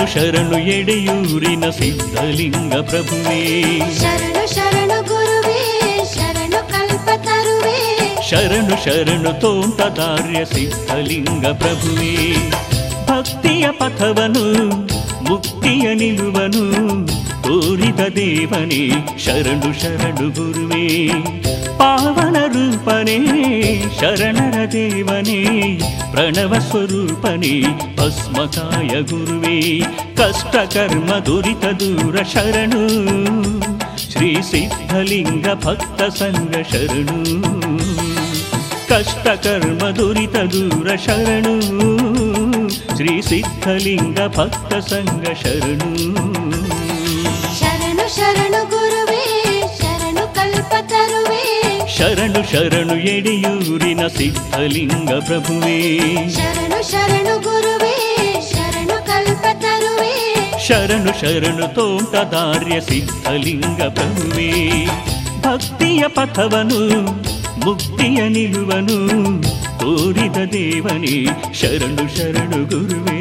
ಶರಣು ಎಡೆಯೂರಿನ ಸಿದ್ಧಲಿಂಗ ಪ್ರಭುವೇ ಶರಣು ಶರಣು ಗುರುವೇ ಶರಣು ಕಲ್ಪತರುವೇ ಶರಣು ಶರಣು ತೋಂಟದಾರ್ಯ ಸಿದ್ಧಲಿಂಗ ಪ್ರಭುವೇ ಭಕ್ತಿಯ ಪಥವನು ಮುಕ್ತಿಯ ನಿಲುವನು ತೋರಿದ ದೇವನೇ ಶರಣು ಶರಣು ಗುರುವೇ ಪಾವನ ರೂಪನೇ ಶರಣರ ದೇವನೇ ಪ್ರಣವ ಸ್ವರೂಪನೇ ಭಸ್ಮಕಾಯ ಗುರುವೇ ಕಷ್ಟ ಕರ್ಮ ದುರಿತ ದೂರ ಶರಣು ಶ್ರೀ ಸಿದ್ಧಲಿಂಗ ಭಕ್ತ ಸಂಘ ಶರಣು ಕಷ್ಟ ಕರ್ಮ ದುರಿತ ದೂರ ಶರಣು ಶ್ರೀ ಸಿದ್ಧಲಿಂಗ ಭಕ್ತ ಸಂಘ ಶರಣು ಶರಣು ಶರಣು ಗುರುವೇ ಶರಣು ಕಲ್ಪತರುವೇ ಶರಣು ಶರಣು ಎಡೆಯೂರಿನ ಸಿದ್ಧಲಿಂಗ ಪ್ರಭುವೇ ಶರಣು ಶರಣು ಗುರುವೇ ಶರಣು ಕಲ್ಪತರುವೇ ಶರಣು ಶರಣು ತೋಂಟದಾರ್ಯ ಸಿದ್ಧಲಿಂಗ ಪ್ರಭುವೇ ಭಕ್ತಿಯ ಪಥವನು ಮುಕ್ತಿಯ ನಿಲುವನು ತೋರಿದ ದೇವನೇ ಶರಣು ಶರಣು ಗುರುವೇ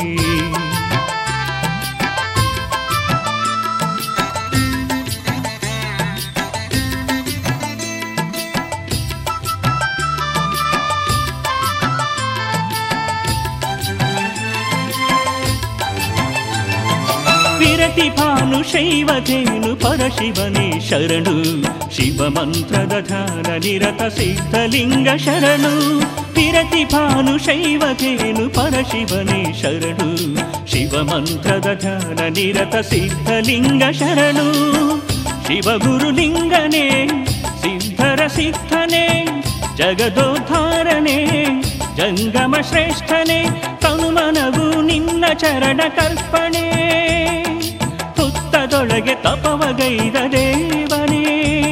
ವಿರತಿ ಭಾನು ಶೈವಧೇನು ಪರಶಿವನೇ ಶರಣು ಶಿವ ಮಂತ್ರದ ಧ್ಯಾನ ನಿರತ ಸಿದ್ಧಲಿಂಗ ಶರಣು ವಿರತಿ ಭಾನು ಶೈವಧೇನು ಪರಶಿವನೇ ಶರಣು ಶಿವ ಮಂತ್ರದ ಧ್ಯಾನ ನಿರತ ಸಿದ್ಧಲಿಂಗ ಶರಣು ಶಿವಗುರುಲಿಂಗನೇ ಸಿದ್ಧರ ಸಿದ್ಧನೇ ಜಗದೋದ್ಧಾರನೆ ಜಂಗಮ ಶ್ರೇಷ್ಠನೇ ತನುಮನವು ನಿನ್ನ ಚರಣ ಕಲ್ಪನೆ ಹುತ್ತದೊಳಗೆ ತಪವಗೈದ ದೇವನೇ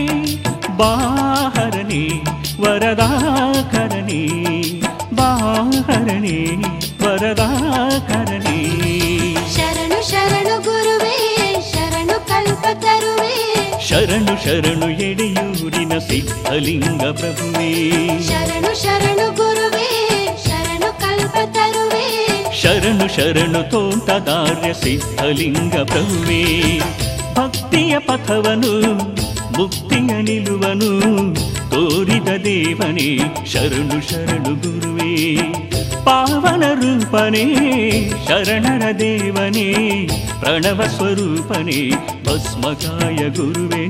ಬಾಹರಣಿ ವರದಾಕರಣಿ ಬಾಹರಣಿ ವರದಾಕರಣಿ ಶರಣು ಶರಣು ಗುರುವೇ ಶರಣು ಕಲ್ಪತರುವೇ ಶರಣು ಶರಣು ಎಡೆಯೂರಿನ ಸಿದ್ಧಲಿಂಗ ಪ್ರಭುವೇ ಶರಣು ಶರಣು ಗುರುವೇ ಶರಣು ಕಲ್ಪತರುವೇ ಶರಣು ಶರಣು ತೋಂಟದಾರ್ಯ ಸಿದ್ಧಲಿಂಗ ಪ್ರಭುವೇ ಭಕ್ತಿಯ ಪಥವನು ಮುಕ್ತಿಯ ನಿಲುವನು ತೋರಿದ ದೇವನೇ ಶರಣು ಶರಣು ಗುರುವೇ ಪಾವನ ರೂಪನೇ ಶರಣರ ದೇವನೇ ಪ್ರಣವ ಸ್ವರೂಪನೇ ಭಸ್ಮಕಾಯ ಗುರುವೇ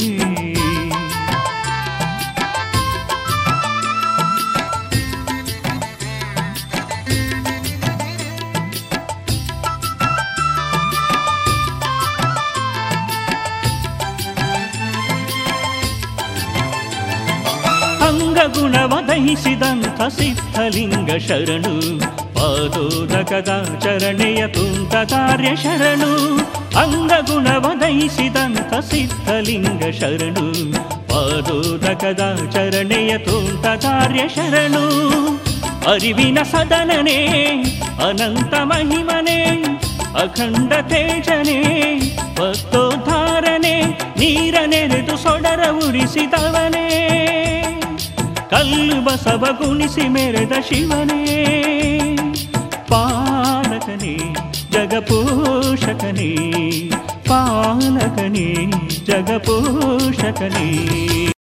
ಅಂಗಗುಣವ ದಹಿಸಿದಂಥ ಸಿದ್ಧಲಿಂಗ ಶರಣು ಪಾದೋದಕದ ಚರಣೆಯ ತುಂಟದಾರ್ಯ ಶರಣು ಅಂಗಗುಣವ ದಹಿಸಿದಂಥ ಸಿದ್ಧಲಿಂಗ ಶರಣು ಪಾದೋದಕದ ಚರಣೆಯ ತುಂಟದಾರ್ಯ ಶರಣು ಅರಿವಿನ ಸದನನೇ ಅನಂತ ಮಹಿಮನೆ ಅಖಂಡ ತೇಜನೆ ಭಕ್ತೋದ್ಧಾರನೆ ನೀರ ನೆರೆದು ಸೊಡರ ಉರಿಸಿದವನೇ ಕಲ್ಲು ಬಸವ ಗುಣಿಸಿ ಮೆರೆದ ಶಿವನೇ ಪಾಲಕನೇ ಜಗಪೋಷಕನೇ ಪಾಲಕನೇ ಜಗಪೋಷಕನೇ